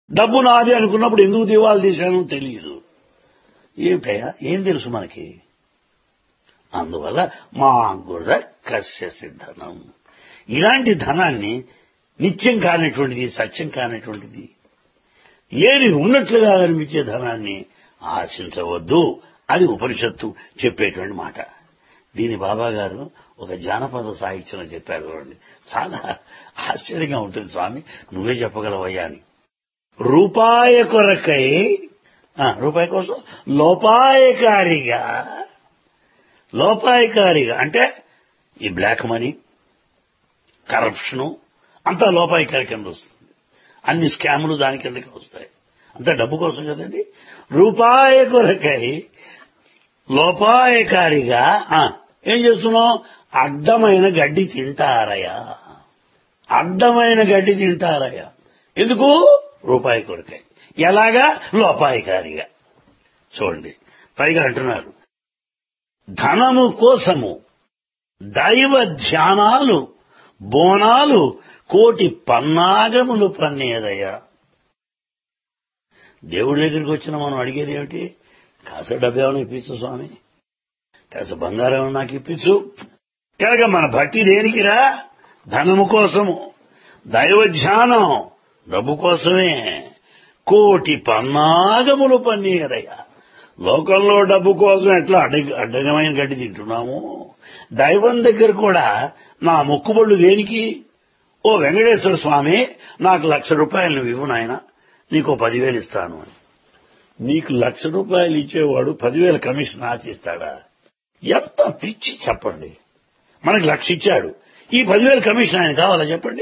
డబ్బు నాది అనుకున్నప్పుడు ఎందుకు దివాలు తీశానో తెలియదు ఏమిటయ్యా ఏం తెలుసు మనకి అందువల్ల మా గుర్ద కస్య సిద్ధనం ఇలాంటి ధనాన్ని నిత్యం కానటువంటిది సత్యం కానటువంటిది లేని ఉన్నట్లుగా అనిపించే ధనాన్ని ఆశించవద్దు అది ఉపనిషత్తు చెప్పేటువంటి మాట దీని బాబా గారు ఒక జానపద సాహిత్యంలో చెప్పారు చూడండి చాలా ఆశ్చర్యంగా ఉంటుంది స్వామి నువ్వే చెప్పగలవయ్యా అని రూపాయ కొరకై ఆ, రూపాయి కోసం లోపాయకారిగా లోపాయకారిగా అంటే ఈ బ్లాక్ మనీ కరప్షను అంతా లోపాయకారి కింద వస్తుంది అన్ని స్కాములు దాని కిందకి వస్తాయి అంతా డబ్బు కోసం కదండి రూపాయ కొరకై లోపాయకారిగా ఆ, ఏం చేస్తున్నావు అడ్డమైన గడ్డి తింటారయ్యా అడ్డమైన గడ్డి తింటారయ్యా ఎందుకు రూపాయి కొరకై ఎలాగా లోపాయకారిగా చూడండి పైగా అంటున్నారు ధనము కోసము దైవ ధ్యానాలు బోనాలు కోటి పన్నాగములు పన్నేదయ్యా దేవుడి దగ్గరికి వచ్చిన మనం అడిగేది ఏమిటి కాస డబ్బేమన్నా ఇప్పించు స్వామి కాస బంగారం ఏమన్నా నాకు ఇప్పించు కనుక మన భక్తి దేనికిరా ధనము కోసము దైవ ధ్యానం డబ్బు కోసమే కోటి పన్నాగములు పన్నీరయ్యా లోకంలో డబ్బు కోసం ఎట్లా అడ్డ అడ్డగమైన గడ్డి తింటున్నాము దైవం దగ్గర కూడా నా మొక్కుబళ్ళు దేనికి ఓ వెంకటేశ్వర స్వామి నాకు లక్ష రూపాయలు నువ్వు ఇవ్వు నాయన నీకు పదివేలు ఇస్తాను అని నీకు లక్ష రూపాయలు ఇచ్చేవాడు పదివేల కమిషన్ ఆశిస్తాడా ఎంత పిచ్చి చెప్పండి మనకి లక్ష ఇచ్చాడు ఈ పదివేల కమిషన్ ఆయన కావాలా చెప్పండి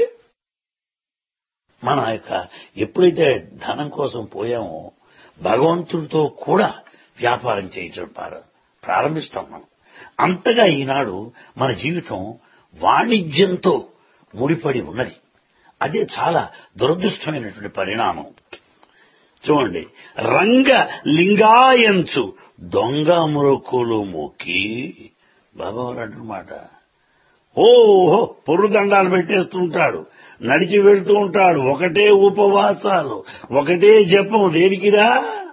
మన యొక్క ఎప్పుడైతే ధనం కోసం పోయామో భగవంతుడితో కూడా వ్యాపారం చేయించడం ప్రార- ప్రారంభిస్తాం మనం అంతగా ఈనాడు మన జీవితం వాణిజ్యంతో ముడిపడి ఉన్నది అదే చాలా దురదృష్టమైనటువంటి పరిణామం చూడండి రంగ లింగాయంచు దొంగ మురకులు మొక్కి బాబావారు అంటున్నమాట ఓహో పొర్రుదండాలు పెట్టేస్తుంటాడు నడిచి వెళ్తూ ఉంటాడు ఒకటే ఉపవాసాలు ఒకటే జపం దేనికిరా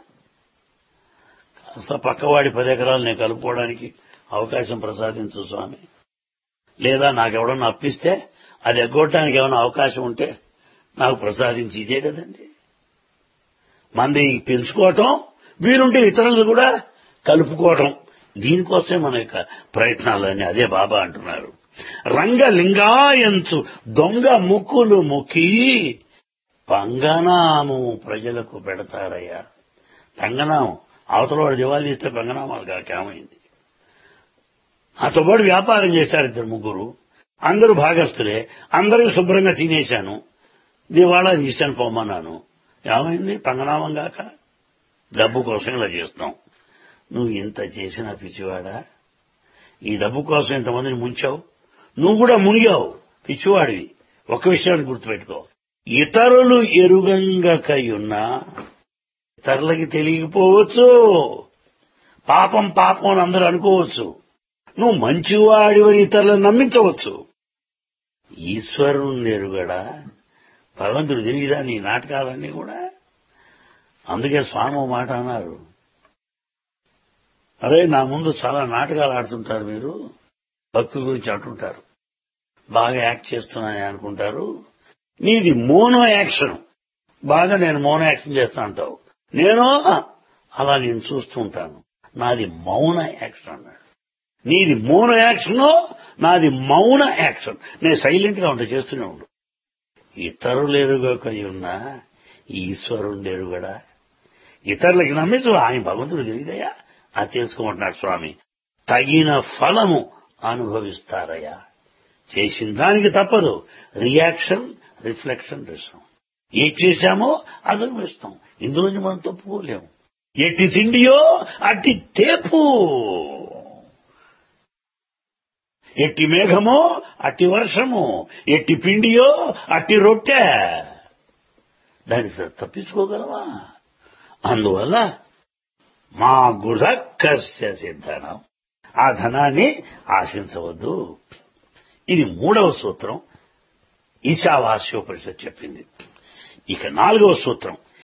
కాస్త పక్కవాడి పది ఎకరాలు నేను కలుపుకోవడానికి అవకాశం ప్రసాదించు స్వామి లేదా నాకెవడన్నా అప్పిస్తే అది ఎగ్గొట్టడానికి ఏమైనా అవకాశం ఉంటే నాకు ప్రసాదించి ఇదే కదండి మంది పెంచుకోవటం వీరుంటే ఇతరులు కూడా కలుపుకోవటం దీనికోసమే మన యొక్క ప్రయత్నాలన్నీ అదే బాబా అంటున్నారు రంగలింగాయంచు దొంగ ముక్కులు ముక్కి పంగనాము ప్రజలకు పెడతారయ్యా పంగనామం అవతల వాడు దివాళీ ఇస్తే పంగనామాలు కాకేమైంది నాతో పాటు వ్యాపారం చేశారు ఇద్దరు ముగ్గురు అందరూ భాగస్తులే అందరూ శుభ్రంగా తినేశాను దివాళా తీశాను పొమ్మన్నాను ఏమైంది పంగనామం గాక డబ్బు కోసం ఇలా చేస్తాం నువ్వు ఇంత చేసిన పిచ్చివాడా ఈ డబ్బు కోసం ఇంతమందిని ముంచావు నువ్వు కూడా మునిగావు పిచ్చివాడివి ఒక విషయాన్ని గుర్తుపెట్టుకో ఇతరులు ఎరుగంగకయున్నా ఇతరులకి తెలియకపోవచ్చు పాపం పాపం అని అందరూ అనుకోవచ్చు నువ్వు మంచివాడివని ఇతరులను నమ్మించవచ్చు ఈశ్వరుని ఎరుగడా భగవంతుడు తెలియదా నీ నాటకాలన్నీ కూడా అందుకే స్వామి ఓ మాట అన్నారు అరే నా ముందు చాలా నాటకాలు ఆడుతుంటారు మీరు భక్తుల గురించి అంటుంటారు బాగా యాక్ట్ చేస్తున్నానని అనుకుంటారు నీది మోనో యాక్షన్ బాగా నేను మోనో యాక్షన్ చేస్తా అంటావు నేను అలా నేను చూస్తూ ఉంటాను నాది మౌన యాక్షన్ అన్నాడు నీది మౌన యాక్షన్ నాది మౌన యాక్షన్ నేను సైలెంట్ గా ఉంటా చేస్తూనే ఉండు ఇతరులు ఎరుగకై ఉన్నా ఈశ్వరుడు ఎరుగడా ఇతరులకి నమ్మించు ఆయన భగవంతుడు తెలియదయా అది తెలుసుకోమంటున్నాడు స్వామి తగిన ఫలము అనుభవిస్తారయ్యా చేసిన దానికి తప్పదు రియాక్షన్ రిఫ్లెక్షన్ రిసం ఏ చేశామో అది అనుభవిస్తాం ఇందులోంచి మనం తప్పుకోలేము ఎట్టి తిండియో అట్టి తేపు ఎట్టి మేఘమో అట్టి వర్షము ఎట్టి పిండియో అట్టి రొట్టె దానికి తప్పించుకోగలమా అందువల్ల మా గుడకస్య సిద్ధనం ఆ ధనాన్ని ఆశించవద్దు ఇది మూడవ సూత్రం ఈశావాస్యోపనిషత్ చెప్పింది ఇక నాలుగవ సూత్రం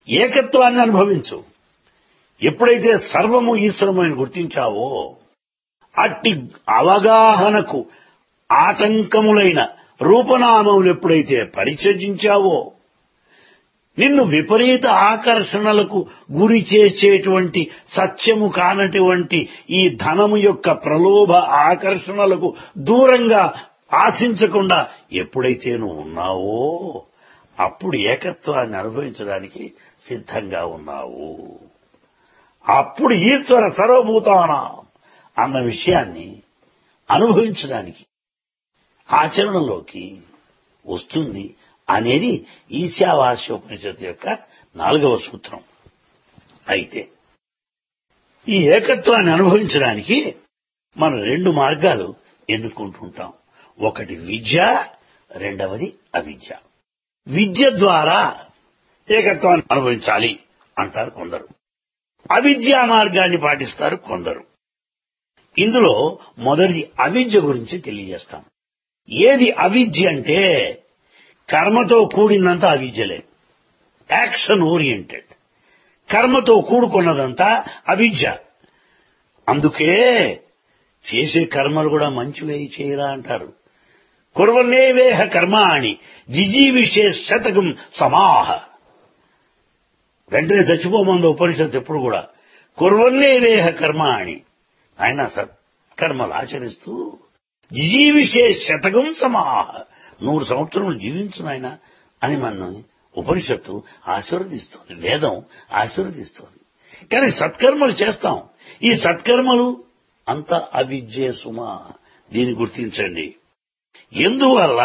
ఏకత్వాన్ని అనుభవించు ఎప్పుడైతే సర్వము ఈశ్వరమని గుర్తించావో అట్టి అవగాహనకు ఆటంకములైన రూపనామములు ఎప్పుడైతే పరిచర్జించావో నిన్ను విపరీత ఆకర్షణలకు గురి చేసేటువంటి సత్యము కానటువంటి ఈ ధనము యొక్క ప్రలోభ ఆకర్షణలకు దూరంగా ఆశించకుండా ఎప్పుడైతే నువ్వు ఉన్నావో అప్పుడు ఏకత్వాన్ని అనుభవించడానికి సిద్ధంగా ఉన్నావు అప్పుడు ఈశ్వర సర్వభూతాన అన్న విషయాన్ని అనుభవించడానికి ఆచరణలోకి వస్తుంది అనేది ఈశావాస్యోపనిషత్తు యొక్క నాలుగవ సూత్రం అయితే ఈ ఏకత్వాన్ని అనుభవించడానికి మనం రెండు మార్గాలు ఎన్నుకుంటుంటాం ఒకటి విద్య రెండవది అవిద్య విద్య ద్వారా ఏకత్వాన్ని అనుభవించాలి అంటారు కొందరు అవిద్యా మార్గాన్ని పాటిస్తారు కొందరు ఇందులో మొదటిది అవిద్య గురించి తెలియజేస్తాం ఏది అవిద్య అంటే కర్మతో కూడినంత అవిద్యలే యాక్షన్ ఓరియంటెడ్ కర్మతో కూడుకున్నదంతా అవిద్య అందుకే చేసే కర్మలు కూడా మంచివే చేయరా అంటారు కుర్వన్నేవేహ కర్మాణి జిజీవిషే శతకం సమాహ వెంటనే చచ్చిపోమంది ఉపనిషత్తు ఎప్పుడు కూడా కుర్వన్నేవేహ కర్మాణి ఆయన సత్కర్మలు ఆచరిస్తూ జిజీవిషే శతకం సమాహ నూరు సంవత్సరములు జీవించు నాయన అని మన ఉపనిషత్తు ఆశీర్వదిస్తోంది వేదం ఆశీర్వదిస్తోంది కానీ సత్కర్మలు చేస్తాం ఈ సత్కర్మలు అంత అవిద్యే సుమా దీన్ని గుర్తించండి ఎందువల్ల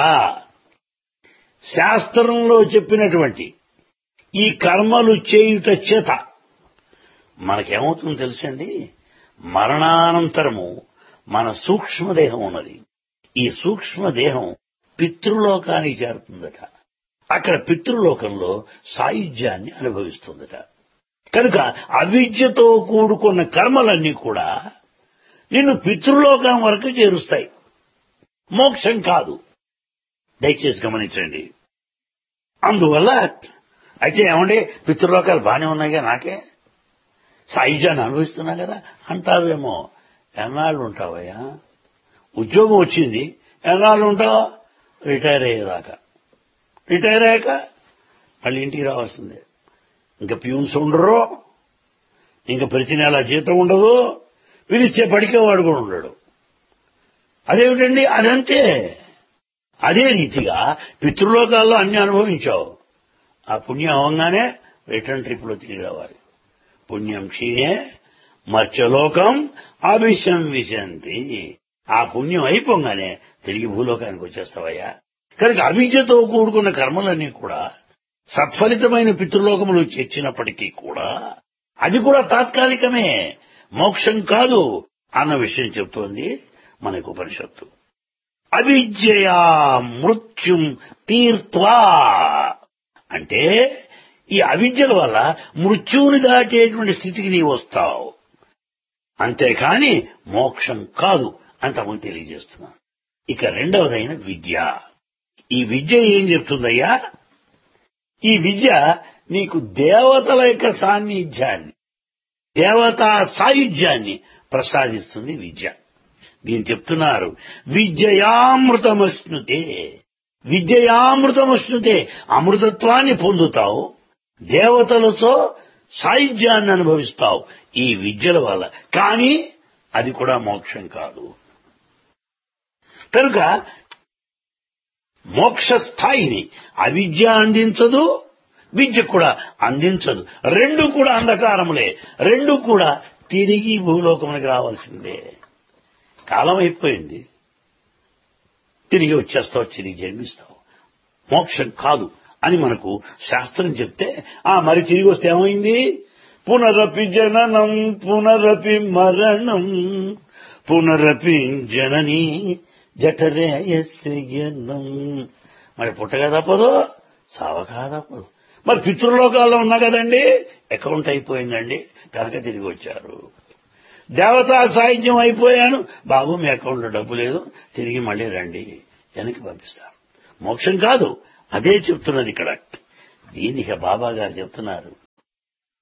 శాస్త్రంలో చెప్పినటువంటి ఈ కర్మలు చేయుట చేత మనకేమవుతుందో తెలుసండి మరణానంతరము మన సూక్ష్మదేహం ఉన్నది ఈ సూక్ష్మదేహం పితృలోకానికి చేరుతుందట అక్కడ పితృలోకంలో సాయుధ్యాన్ని అనుభవిస్తుందట కనుక అవిద్యతో కూడుకున్న కర్మలన్నీ కూడా నిన్ను పితృలోకం వరకు చేరుస్తాయి మోక్షం కాదు దయచేసి గమనించండి అందువల్ల అయితే ఏమండి పితృలోకాలు బాగానే ఉన్నాయిగా నాకే సాయుధ్యాన్ని అనుభవిస్తున్నా కదా అంటావేమో ఎన్నాళ్ళు ఉంటావయ్యా ఉద్యోగం వచ్చింది ఎన్నాళ్ళు ఉంటావా రిటైర్ అయ్యేదాకా రిటైర్ అయ్యాక మళ్ళీ ఇంటికి రావాల్సిందే ఇంకా ప్యూన్స్ ఉండరు ఇంకా ప్రతి నెల జీతం ఉండదు పిలిస్తే పడికేవాడు కూడా ఉండడు అదేమిటండి అదంతే అదే రీతిగా పితృలోకాల్లో అన్ని అనుభవించావు ఆ పుణ్యం అవంగానే రిటర్న్ ట్రిప్ లో తిరిగి రావాలి పుణ్యం క్షీణే మర్చలోకం అభిషం విశంతి ఆ పుణ్యం అయిపోగానే తిరిగి భూలోకానికి వచ్చేస్తావయ్యా కనుక అవిద్యతో కూడుకున్న కర్మలన్నీ కూడా సత్ఫలితమైన పితృలోకములు చేర్చినప్పటికీ కూడా అది కూడా తాత్కాలికమే మోక్షం కాదు అన్న విషయం చెప్తోంది మనకు ఉపనిషత్తు అవిద్యయా మృత్యుం తీర్త్వా అంటే ఈ అవిద్యల వల్ల మృత్యువుని దాటేటువంటి స్థితికి నీవు వస్తావు అంతేకాని మోక్షం కాదు అంతకుముందు తెలియజేస్తున్నాను ఇక రెండవదైన విద్య ఈ విద్య ఏం చెప్తుందయ్యా ఈ విద్య నీకు దేవతల యొక్క సాన్నిధ్యాన్ని దేవతా సాయుధ్యాన్ని ప్రసాదిస్తుంది విద్య దీని చెప్తున్నారు విద్యయామృతమశ్నుతే విద్యయామృతమశ్నుతే అమృతత్వాన్ని పొందుతావు దేవతలతో సాయుధ్యాన్ని అనుభవిస్తావు ఈ విద్యల వల్ల కానీ అది కూడా మోక్షం కాదు కనుక మోక్ష స్థాయిని అవిద్య అందించదు విద్య కూడా అందించదు రెండు కూడా అంధకారములే రెండు కూడా తిరిగి భూలోకమునికి రావాల్సిందే కాలం అయిపోయింది తిరిగి వచ్చేస్తావు తిరిగి జన్మిస్తావు మోక్షం కాదు అని మనకు శాస్త్రం చెప్తే ఆ మరి తిరిగి వస్తే ఏమైంది పునరపి జననం పునరపి మరణం పునరపి జనని జఠరేయస్యనం మరి పుట్టగా తప్పదు సావగా తప్పదు మరి పితృలోకాల్లో ఉన్నా కదండి అకౌంట్ అయిపోయిందండి కనుక తిరిగి వచ్చారు దేవతా సాహిత్యం అయిపోయాను బాబు మీ అకౌంట్లో డబ్బు లేదు తిరిగి మళ్ళీ రండి వెనక్కి పంపిస్తాను మోక్షం కాదు అదే చెప్తున్నది ఇక్కడ దీనికి బాబా గారు చెప్తున్నారు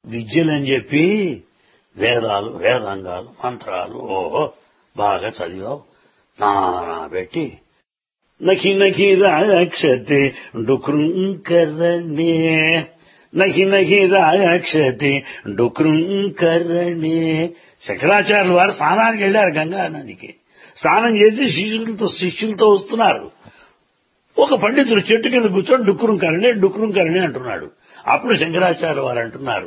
విద్యలని చెప్పి వేదాలు వేదాంగాలు మంత్రాలు ఓహో బాగా చదివావు నానా పెట్టి నఖి నఖి రాక్షతే డుకృంకరణే నఖి నఖి రాక్షతే డుకృంకరణే శంకరాచార్యుల వారు స్నానానికి వెళ్ళారు గంగా నదికి స్నానం చేసి శిష్యులతో శిష్యులతో వస్తున్నారు ఒక పండితుడు చెట్టు కింద కూర్చొని డుక్కురం కరణే డుక్కురం కరణే అంటున్నాడు అప్పుడు శంకరాచార్య వారు అంటున్నారు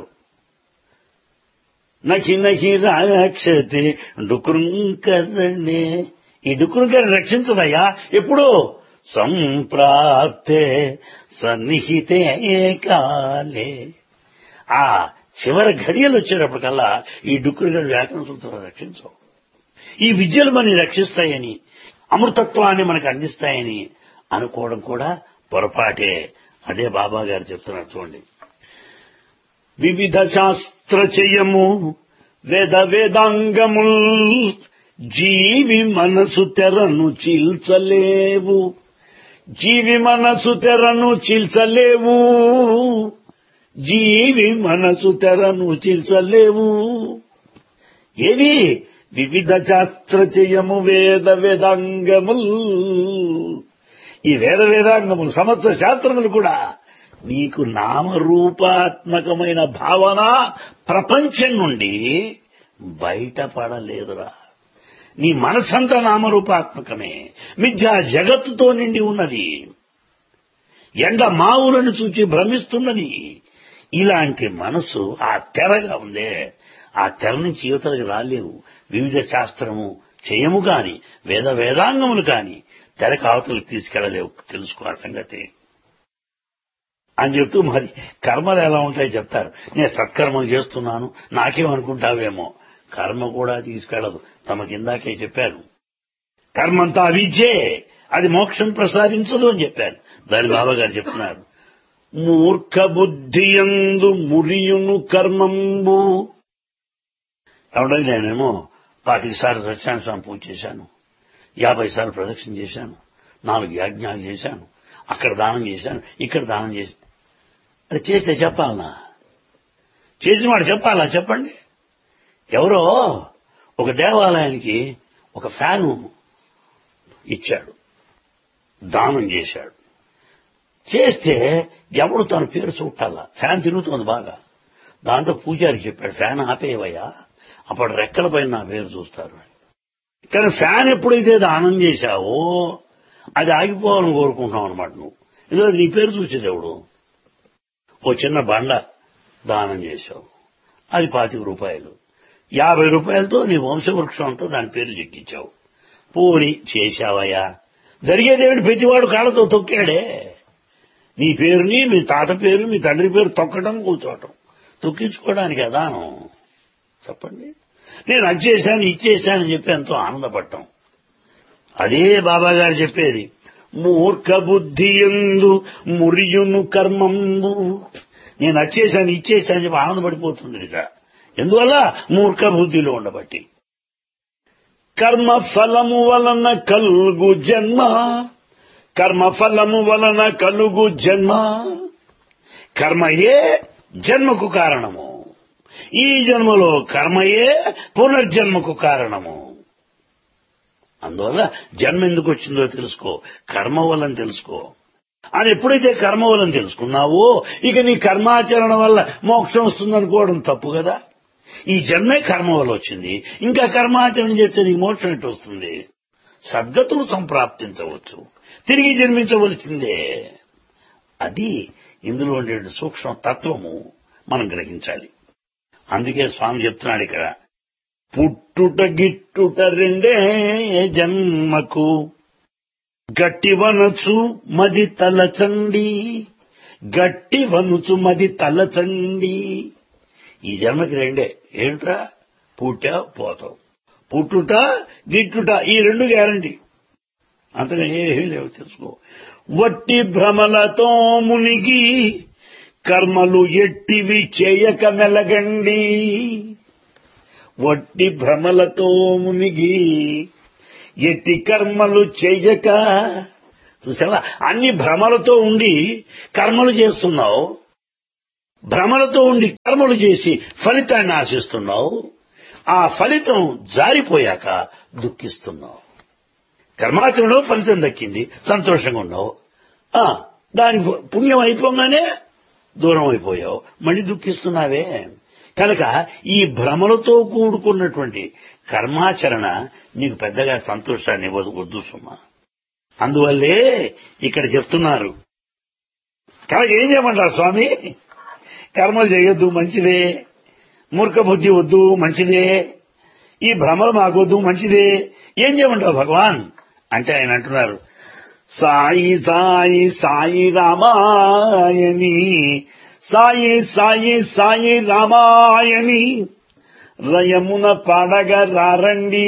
నఖి నఖి రాక్షతే డుకృంకరణే ఈ డుకృంకరణ రక్షించదయ్యా ఎప్పుడు సంప్రాప్తే సన్నిహితే కాలే ఆ చివరి ఘడియలు వచ్చేటప్పటికల్లా ఈ డుక్కురుగడు వ్యాకరణ సూత్రాలు రక్షించవు ఈ విద్యలు మనని రక్షిస్తాయని అమృతత్వాన్ని మనకు అందిస్తాయని అనుకోవడం కూడా పొరపాటే అదే బాబా గారు చెప్తున్నారు చూడండి వివిధ శాస్త్రచయము వేద వేదాంగముల్ జీవి మనసు తెరను చీల్చలేవు జీవి మనసు తెరను చీల్చలేవు జీవి మనసు తెరను చీల్చలేవు ఏవి వివిధ శాస్త్రచయము వేద వేదాంగముల్ ఈ వేద వేదాంగములు సమస్త శాస్త్రములు కూడా నీకు నామరూపాత్మకమైన భావన ప్రపంచం నుండి బయటపడలేదురా నీ మనసంతా నామరూపాత్మకమే మిథ్యా జగత్తుతో నిండి ఉన్నది ఎండ మావులను చూచి భ్రమిస్తున్నది ఇలాంటి మనసు ఆ తెరగా ఉందే ఆ తెర నుంచి యువతలకు రాలేవు వివిధ శాస్త్రము చేయము కాని వేద వేదాంగములు కాని తెరకు అవతలకు తీసుకెళ్లలేవు తెలుసుకో ఆ సంగతి అని చెప్తూ మరి కర్మలు ఎలా ఉంటాయో చెప్తారు నేను సత్కర్మలు చేస్తున్నాను నాకేమనుకుంటావేమో కర్మ కూడా తీసుకెళ్లదు తమ కిందాకే చెప్పాను కర్మంతా అవిద్యే అది మోక్షం ప్రసాదించదు అని చెప్పాను దాని బాబా గారు చెప్తున్నారు మూర్ఖ బుద్ధియందు మురియును కర్మంబు కాబట్టి నేనేమో పాతిక సార్లు సత్యనారాయణ స్వామి పూజ చేశాను యాభై సార్లు ప్రదక్షిణ చేశాను నాలుగు యాజ్ఞాలు చేశాను అక్కడ దానం చేశాను ఇక్కడ దానం చేశాను అది చేస్తే చెప్పాలనా చేసిన వాడు చెప్పాలా చెప్పండి ఎవరో ఒక దేవాలయానికి ఒక ఫ్యాను ఇచ్చాడు దానం చేశాడు చేస్తే ఎవడు తన పేరు చూడాల ఫ్యాన్ తిరుగుతోంది బాగా దాంతో పూజారికి చెప్పాడు ఫ్యాన్ ఆపేవయ్యా అప్పుడు రెక్కల పైన నా పేరు చూస్తారు కానీ ఫ్యాన్ ఎప్పుడైతే దానం చేశావో అది ఆగిపోవాలని కోరుకుంటావు అనమాట నువ్వు ఎందుకంటే నీ పేరు చూసేది ఎవడు ఓ చిన్న బండ దానం చేశావు అది పాతిక రూపాయలు యాభై రూపాయలతో నీ వంశవృక్షం అంతా దాని పేరు చెక్కించావు పోని చేశావయ్యా జరిగేదేమిటి ప్రతివాడు కాళ్ళతో తొక్కాడే నీ పేరుని మీ తాత పేరు మీ తండ్రి పేరు తొక్కడం కూర్చోవటం తొక్కించుకోవడానికి అదానం చెప్పండి నేను అది చేశాను ఇచ్చేశానని చెప్పి ఎంతో ఆనందపడటం అదే బాబా గారు చెప్పేది మూర్ఖ బుద్ధి ఎందు మురియును కర్మంబు నేను వచ్చేసాను ఇచ్చేసాను చెప్పి ఆనందపడిపోతుంది ఇక ఎందువల్ల మూర్ఖ బుద్ధిలో ఉండబట్టి కర్మ ఫలము వలన కలుగు జన్మ కర్మ ఫలము వలన కలుగు జన్మ కర్మయే జన్మకు కారణము ఈ జన్మలో కర్మయే పునర్జన్మకు కారణము అందువల్ల జన్మ ఎందుకు వచ్చిందో తెలుసుకో కర్మ వల్లని తెలుసుకో అని ఎప్పుడైతే కర్మ వల్లని తెలుసుకున్నావో ఇక నీ కర్మాచరణ వల్ల మోక్షం వస్తుందనుకోవడం తప్పు కదా ఈ జన్మే కర్మ వల్ల వచ్చింది ఇంకా కర్మాచరణ చేస్తే నీకు మోక్షం ఎట్టు వస్తుంది సద్గతులు సంప్రాప్తించవచ్చు తిరిగి జన్మించవలసిందే అది ఇందులో ఉండే సూక్ష్మ తత్వము మనం గ్రహించాలి అందుకే స్వామి చెప్తున్నాడు ఇక్కడ పుట్టుట గిట్టుట రెండే జన్మకు గట్టి వనచు మది తలచండి గట్టి వనుచు మది తలచండి ఈ జన్మకి రెండే ఏంట్రా పుట్టావు పోతావు పుట్టుట గిట్టుట ఈ రెండు గ్యారంటీ అంతగా ఏమీ లేవు తెలుసుకో వట్టి భ్రమలతో మునిగి కర్మలు ఎట్టివి చేయక మెలగండి వట్టి భ్రమలతో మునిగి ఎట్టి కర్మలు చెయ్యక చూసావా అన్ని భ్రమలతో ఉండి కర్మలు చేస్తున్నావు భ్రమలతో ఉండి కర్మలు చేసి ఫలితాన్ని ఆశిస్తున్నావు ఆ ఫలితం జారిపోయాక దుఃఖిస్తున్నావు కర్మాచరణలో ఫలితం దక్కింది సంతోషంగా ఉన్నావు ఆ దాని పుణ్యం అయిపోగానే దూరం అయిపోయావు మళ్ళీ దుఃఖిస్తున్నావే కనుక ఈ భ్రమలతో కూడుకున్నటువంటి కర్మాచరణ నీకు పెద్దగా సంతోషాన్ని ఇవ్వదు వద్దు సుమా అందువల్లే ఇక్కడ చెప్తున్నారు కనుక ఏం చేయమంటారు స్వామి కర్మలు చేయొద్దు మంచిదే మూర్ఖ బుద్ధి వద్దు మంచిదే ఈ భ్రమలు మాకొద్దు మంచిదే ఏం చేయమంటావు భగవాన్ అంటే ఆయన అంటున్నారు సాయి సాయి సాయి రామాయణి సాయి సాయి సాయి రామాయణి రయమున పాడగ రారండి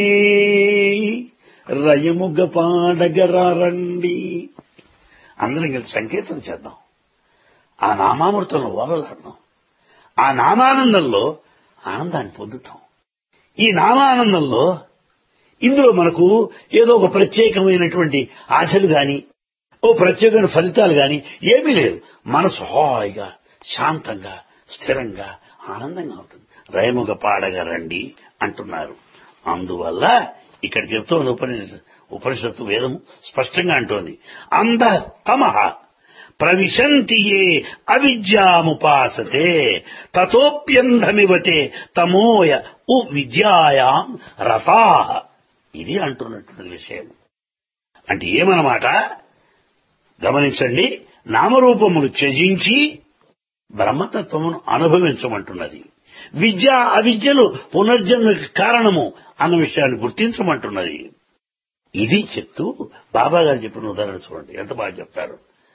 రయముగ పాడగ రారండి అందరం కలిసి సంకీర్తన చేద్దాం ఆ నామామృతంలో ఓలలాడదాం ఆ నామానందంలో ఆనందాన్ని పొందుతాం ఈ నామానందంలో ఇందులో మనకు ఏదో ఒక ప్రత్యేకమైనటువంటి ఆశలు గాని ఓ ప్రత్యేకమైన ఫలితాలు గాని ఏమీ లేదు మనసు హాయిగా శాంతంగా స్థిరంగా ఆనందంగా ఉంటుంది రైముగ పాడగా రండి అంటున్నారు అందువల్ల ఇక్కడ చెప్తోంది ఉపనిషత్తు ఉపనిషత్తు వేదము స్పష్టంగా అంటోంది అంధ తమః ప్రవిశంతి ఏ అవిద్యాముపాసతే తతోప్యంధమివతే తమోయ ఉ విద్యాయాం రతా ఇది అంటున్నటువంటి విషయం అంటే ఏమన్నమాట గమనించండి నామరూపములు త్యజించి బ్రహ్మతత్వమును అనుభవించమంటున్నది విద్య అవిద్యలు పునర్జన్మకి కారణము అన్న విషయాన్ని గుర్తించమంటున్నది ఇది చెప్తూ బాబా గారు చెప్పిన ఉదాహరణ చూడండి ఎంత బాగా చెప్తారు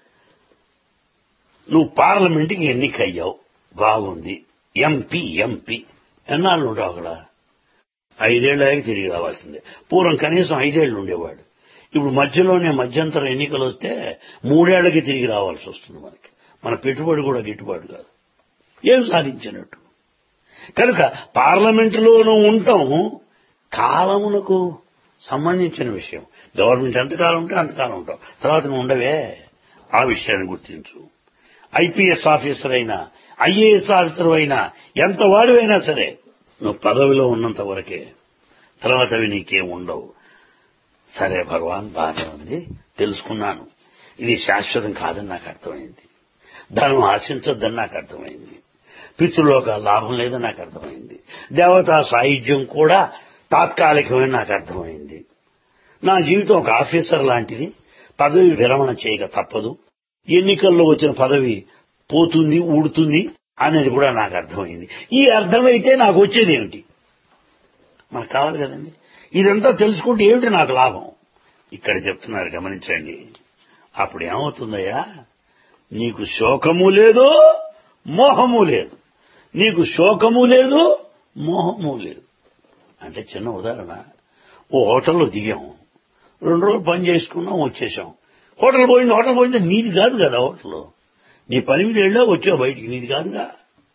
నువ్వు పార్లమెంట్కి ఎన్నికయ్యావు బాగుంది ఎంపీ ఎంపీ ఎన్నాళ్ళు ఉండవు అక్కడ ఐదేళ్లకి తిరిగి రావాల్సిందే పూర్వం కనీసం ఐదేళ్లు ఉండేవాడు ఇప్పుడు మధ్యలోనే మధ్యంతర ఎన్నికలు వస్తే మూడేళ్లకి తిరిగి రావాల్సి వస్తుంది మనకి మన పెట్టుబడి కూడా గిట్టుబాటు కాదు ఏం సాధించినట్టు కనుక పార్లమెంటులోనూ ఉండటం కాలమునకు సంబంధించిన విషయం గవర్నమెంట్ ఎంతకాలం ఉంటే అంతకాలం ఉంటాం తర్వాత నువ్వు ఉండవే ఆ విషయాన్ని గుర్తించు ఐపీఎస్ ఆఫీసర్ అయినా ఐఏఎస్ ఆఫీసర్ అయినా ఎంత వాడివైనా సరే నువ్వు పదవిలో ఉన్నంత వరకే తర్వాత అవి నీకేం ఉండవు సరే భగవాన్ బాగానే ఉంది తెలుసుకున్నాను ఇది శాశ్వతం కాదని నాకు అర్థమైంది ధనం ఆశించొద్దని నాకు అర్థమైంది పితృలోక లాభం లేదని నాకు అర్థమైంది దేవతా సాహిత్యం కూడా తాత్కాలికమని నాకు అర్థమైంది నా జీవితం ఒక ఆఫీసర్ లాంటిది పదవి విరమణ చేయక తప్పదు ఎన్నికల్లో వచ్చిన పదవి పోతుంది ఊడుతుంది అనేది కూడా నాకు అర్థమైంది ఈ అర్థమైతే నాకు వచ్చేది ఏమిటి మనకు కావాలి కదండి ఇదంతా తెలుసుకుంటే ఏమిటి నాకు లాభం ఇక్కడ చెప్తున్నారు గమనించండి అప్పుడు ఏమవుతుందయ్యా నీకు శోకము లేదు మోహము లేదు నీకు శోకము లేదు మోహము లేదు అంటే చిన్న ఉదాహరణ ఓ హోటల్లో దిగాం రెండు రోజులు పని చేసుకున్నాం వచ్చేసాం హోటల్ పోయింది హోటల్ పోయింది నీది కాదు కదా హోటల్ నీ పని మీద వెళ్ళా వచ్చావు బయటికి నీది కాదుగా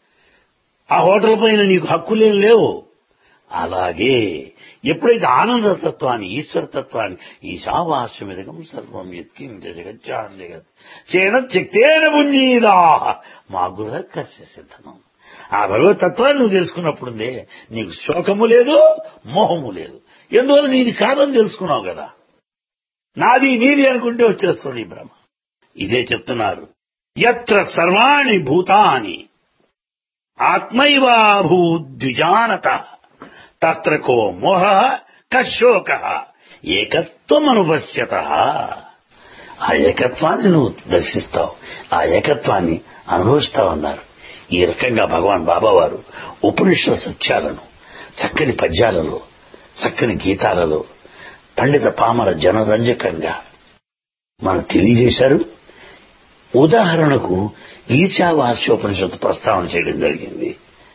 ఆ హోటల్ పైన నీకు హక్కులేం లేవు అలాగే ఎప్పుడైతే ఆనందతత్వాన్ని ఈశ్వరతత్వాన్ని ఈశావాస్యమిదకం సర్వం ఎత్కిం జగచ్చాన్ జగత్ చేన శక్తేన పుంజీదా మా గురకస్య సిద్ధనం ఆ భగవతత్వాన్ని నువ్వు తెలుసుకున్నప్పుడుందే నీకు శోకము లేదు మోహము లేదు ఎందువల్ల నీది కాదని తెలుసుకున్నావు కదా నాది నీది అనుకుంటే వచ్చేస్తుంది ఈ భ్రమ ఇదే చెప్తున్నారు ఎత్ర సర్వాణి భూతాని ఆత్మైవాభూద్విజానత తత్ర కో మోహ కశోక ఏకత్వమనుపశ్యత ఆ ఏకత్వాన్ని నువ్వు దర్శిస్తావు ఆ ఏకత్వాన్ని అనుభవిస్తావు అన్నారు ఈ రకంగా భగవాన్ బాబావారు ఉపనిషత్ సత్యాలను చక్కని పద్యాలలో చక్కని గీతాలలో పండిత పామర జనరంజకంగా మనకు తెలియజేశారు ఉదాహరణకు ఈశావాస్యోపనిషత్తు ప్రస్తావన చేయడం జరిగింది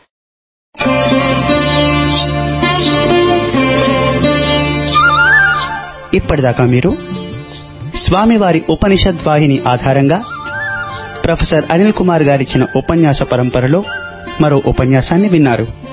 ఇప్పటిదాకా మీరు స్వామివారి ఉపనిషద్ వాహిని ఆధారంగా ప్రొఫెసర్ అనిల్ కుమార్ గారిచ్చిన ఉపన్యాస పరంపరలో మరో ఉపన్యాసాన్ని విన్నారు